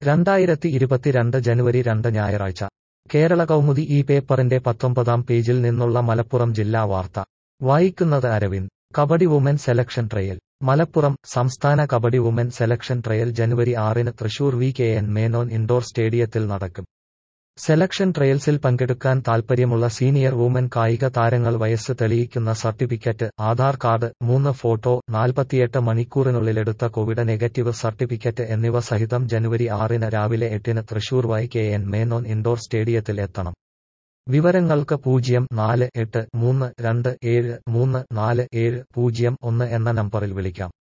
രണ്ടായിരത്തി ഇരുപത്തിരണ്ട് ജനുവരി രണ്ട് ഞായറാഴ്ച കേരള കൗമുദി ഈ പേപ്പറിന്റെ പത്തൊമ്പതാം പേജിൽ നിന്നുള്ള മലപ്പുറം ജില്ലാ വാർത്ത വായിക്കുന്നത് Arvind kabaddi woman selection trial Malappuram സംസ്ഥാന കബഡി വുമൻ സെലക്ഷൻ ട്രയൽ ജനുവരി ആറിന് Thrissur V K N Menon indoor സ്റ്റേഡിയത്തിൽ നടക്കും സെലക്ഷൻ ട്രയൽസിൽ പങ്കെടുക്കാൻ താൽപ്പര്യമുള്ള സീനിയർ വുമൻ കായിക താരങ്ങൾ വയസ്സ് തെളിയിക്കുന്ന സർട്ടിഫിക്കറ്റ് ആധാർ കാർഡ് മൂന്ന് ഫോട്ടോ നാൽപ്പത്തിയെട്ട് മണിക്കൂറിനുള്ളിലെടുത്ത കോവിഡ് നെഗറ്റീവ് സർട്ടിഫിക്കറ്റ് എന്നിവ സഹിതം ജനുവരി ആറിന് രാവിലെ എട്ടിന് Thrissur Y K N Menon indoor സ്റ്റേഡിയത്തിൽ എത്തണം വിവരങ്ങൾക്ക് പൂജ്യം നാല് എട്ട് മൂന്ന് രണ്ട് ഏഴ് മൂന്ന് നാല് ഏഴ് പൂജ്യം ഒന്ന് എന്ന നമ്പറിൽ വിളിക്കാം